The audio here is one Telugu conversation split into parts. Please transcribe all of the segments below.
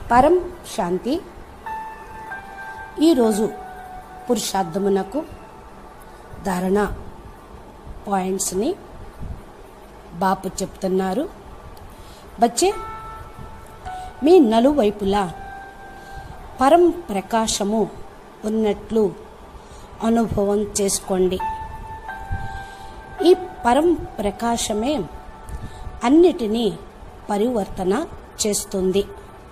పరం శాంతి ఈరోజు పురుషార్థమునకు ధారణ పాయింట్స్ని బాపు చెప్తున్నారు బచ్చే మీ నలువైపులా పరం ప్రకాశము ఉన్నట్లు అనుభవం చేసుకోండి ఈ పరం ప్రకాశమే అన్నిటినీ పరివర్తన చేస్తుంది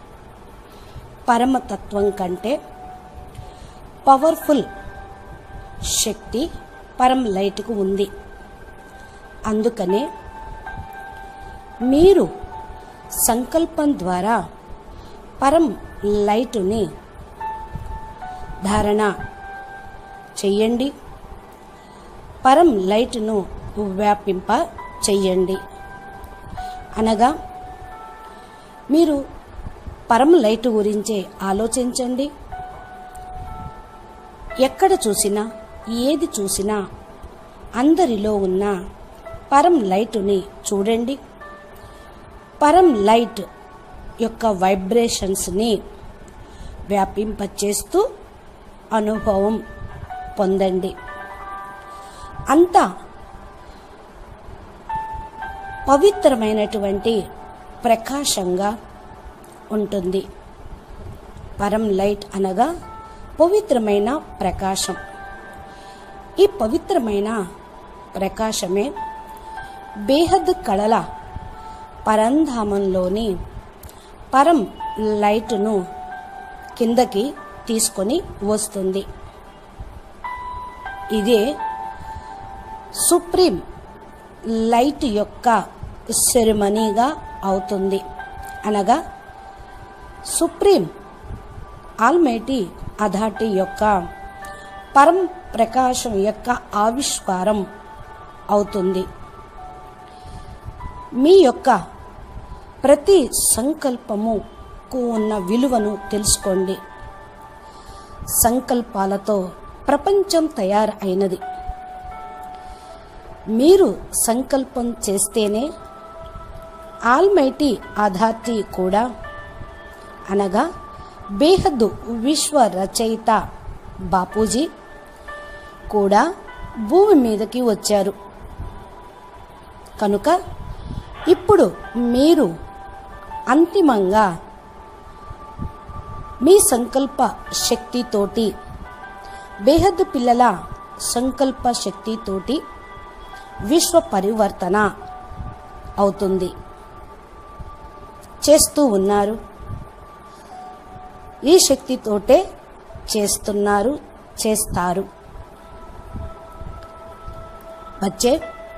పరమతత్వం కంటే పవర్ఫుల్ శక్తి పరం లైట్కు ఉంది అందుకనే మీరు సంకల్పం ద్వారా పరం లైటుని ధారణ చెయ్యండి పరం లైట్ను వ్యాపింప చెయ్యండి అనగా మీరు పరం లైట్ గురించే ఆలోచించండి ఎక్కడ చూసినా ఏది చూసినా అందరిలో ఉన్న పరం లైటుని చూడండి పరం లైట్ యొక్క వైబ్రేషన్స్ని వ్యాపింపచేస్తూ అనుభవం పొందండి అంతా పవిత్రమైనటువంటి ప్రకాశంగా ఉంటుంది పరం లైట్ అనగా పవిత్రమైన ప్రకాశం ఈ పవిత్రమైన ప్రకాశమే బేహద్ కళల పరంధామంలోని పరం లైట్ను కిందకి తీసుకొని వస్తుంది ఇదే సుప్రీం లైట్ యొక్క సెరమనీగా అవుతుంది అనగా సుప్రీం ఆల్మైటీ అథారిటీ యొక్క పరం ప్రకాశం యొక్క ఆవిష్కారం అవుతుంది మీ యొక్క ప్రతి సంకల్పముకు ఉన్న విలువను తెలుసుకోండి సంకల్పాలతో ప్రపంచం తయారు అయినది మీరు సంకల్పం చేస్తేనే ఆల్మైటీ అథారిటీ కూడా అనగా బేహద్దు విశ్వ రచయిత బాపూజీ కూడా భూమి మీదకి వచ్చారు కనుక ఇప్పుడు మీరు అంతిమంగా మీ సంకల్ప శక్తితోటి బేహద్దు పిల్లల సంకల్ప శక్తితోటి విశ్వ పరివర్తన అవుతుంది చేస్తూ ఉన్నారు ఈ శక్తితోటే చేస్తున్నారు చేస్తారు వచ్చే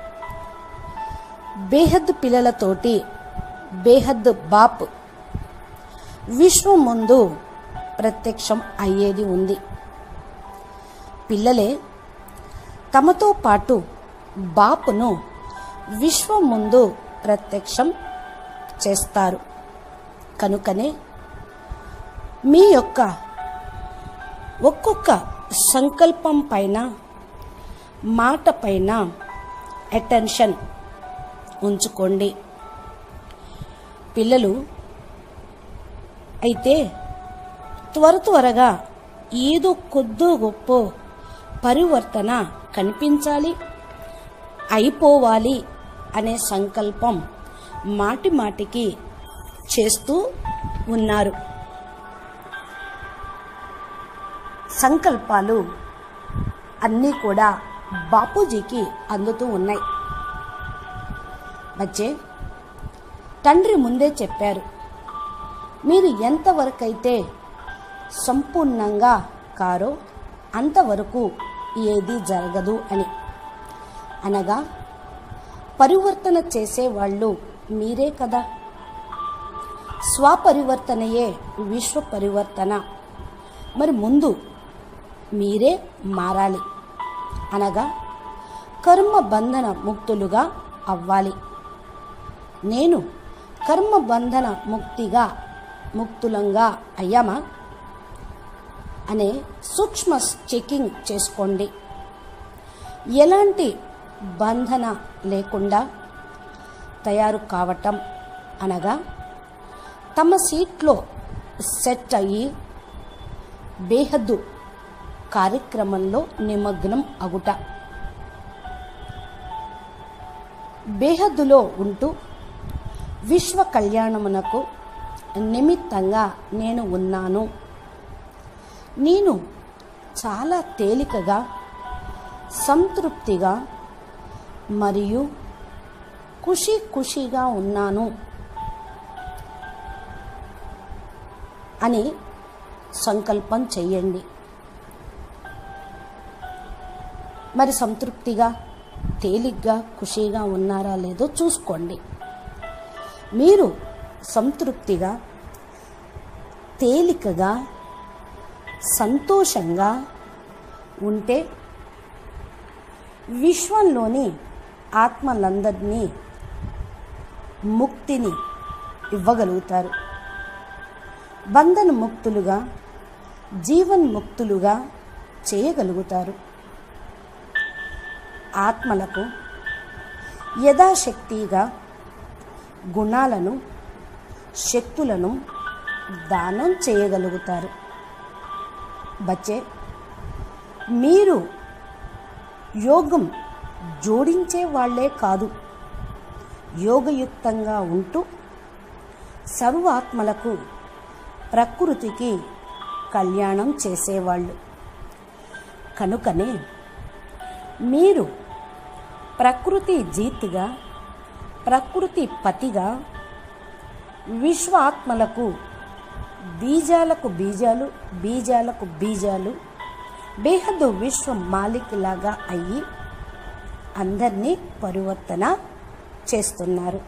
బేహద్ పిల్లలతోటి బేహద్ బాప్ విశ్వం ముందు ప్రత్యక్షం అయ్యేది ఉంది పిల్లలే తమతో పాటు బాపును విశ్వం ముందు ప్రత్యక్షం చేస్తారు కనుకనే మీ యొక్క ఒక్కొక్క సంకల్పం పైన మాట పైన అటెన్షన్ ఉంచుకోండి పిల్లలు అయితే త్వర త్వరగా ఏదో కొద్దో గొప్ప పరివర్తన కనిపించాలి అయిపోవాలి అనే సంకల్పం మాటి మాటికి చేస్తూ ఉన్నారు సంకల్పాలు అన్నీ కూడా బాపూజీకి అందుతూ ఉన్నాయి బచ్చే తండ్రి ముందే చెప్పారు మీరు ఎంతవరకైతే సంపూర్ణంగా కారో అంతవరకు ఏది జరగదు అని అనగా పరివర్తన చేసేవాళ్ళు మీరే కదా స్వపరివర్తనయే విశ్వ పరివర్తన మరి ముందు మీరే మారాలి అనగా కర్మ బంధన ముక్తులుగా అవ్వాలి నేను కర్మ బంధన ముక్తిగా ముక్తులంగా అయ్యామా అనే సూక్ష్మ చెకింగ్ చేసుకోండి ఎలాంటి బంధన లేకుండా తయారు కావటం అనగా తమ సీట్లో సెట్ అయ్యి బేహద్దు కార్యక్రమంలో నిమగ్నం అగుట బేహద్దులో ఉంటూ విశ్వ కళ్యాణమునకు నిమిత్తంగా నేను ఉన్నాను నేను చాలా తేలికగా సంతృప్తిగా మరియు ఖుషి ఖుషిగా ఉన్నాను అని సంకల్పం చెయ్యండి మరి సంతృప్తిగా తేలిగ్గా ఖుషీగా ఉన్నారా లేదో చూసుకోండి మీరు సంతృప్తిగా తేలికగా సంతోషంగా ఉంటే విశ్వంలోని ఆత్మలందరినీ ముక్తిని ఇవ్వగలుగుతారు బంధన ముక్తులుగా జీవన్ముక్తులుగా చేయగలుగుతారు ఆత్మలకు యథాశక్తిగా గుణాలను శక్తులను దానం చేయగలుగుతారు బచ్చే మీరు యోగం జోడించే వాళ్ళే కాదు యోగయుక్తంగా ఉంటూ సర్వాత్మలకు ప్రకృతికి కళ్యాణం చేసేవాళ్ళు కనుకనే మీరు ప్రకృతి జీతిగా ప్రకృతి పతిగా విశ్వాత్మలకు బీజాలకు బీజాలు బీజాలకు బీజాలు బేహద్దు విశ్వ మాలిక్లాగా అయ్యి అందరినీ పరివర్తన చేస్తున్నారు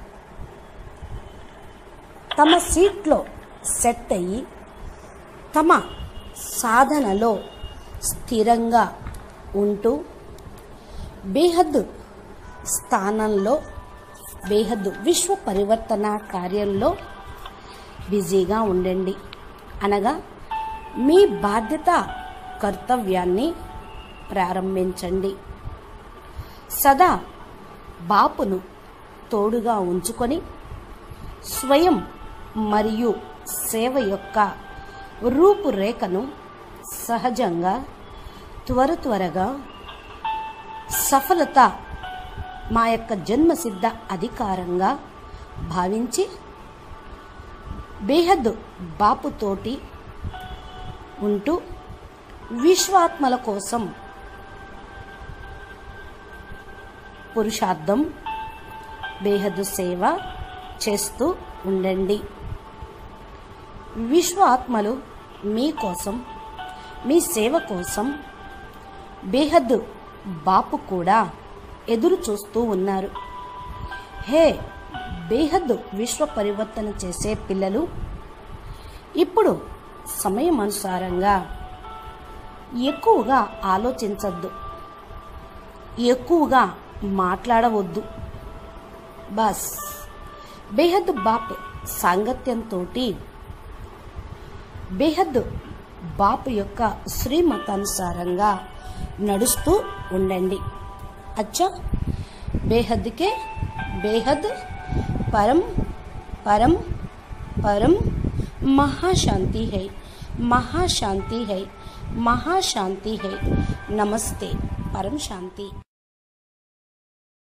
తమ సీట్లో సెట్ అయ్యి తమ సాధనలో స్థిరంగా ఉంటూ బేహద్దు స్థానంలో బేహద్దు విశ్వ పరివర్తన కార్యంలో బిజీగా ఉండండి అనగా మీ బాధ్యత కర్తవ్యాన్ని ప్రారంభించండి సదా బాపును తోడుగా ఉంచుకొని స్వయం మరియు సేవ యొక్క రూపురేఖను సహజంగా త్వర త్వరగా సఫలత మా యొక్క జన్మసిద్ధ అధికారంగా భావించి బేహద్దు బాపుతోటి ఉంటూ విశ్వాత్మల కోసం పురుషార్థం బేహద్దు సేవ చేస్తూ ఉండండి విశ్వాత్మలు మీకోసం మీ సేవ కోసం బేహద్దు బాపు కూడా ఎదురు చూస్తూ ఉన్నారు హే బేహద్దు విశ్వ పరివర్తన చేసే పిల్లలు ఇప్పుడు సమయం అనుసారంగా ఎక్కువగా ఆలోచించద్దు ఎక్కువగా మాట్లాడవద్దు బస్ బేహద్ బాప్ సాంగత్యంతో బేహద్ బాపు యొక్క శ్రీమతానుసారంగా నడుస్తూ ఉండండి అచ్చా బేహద్కే బేహద్ పరం పరం పరం महाशांति है महाशांति है महाशांति है नमस्ते परम शांति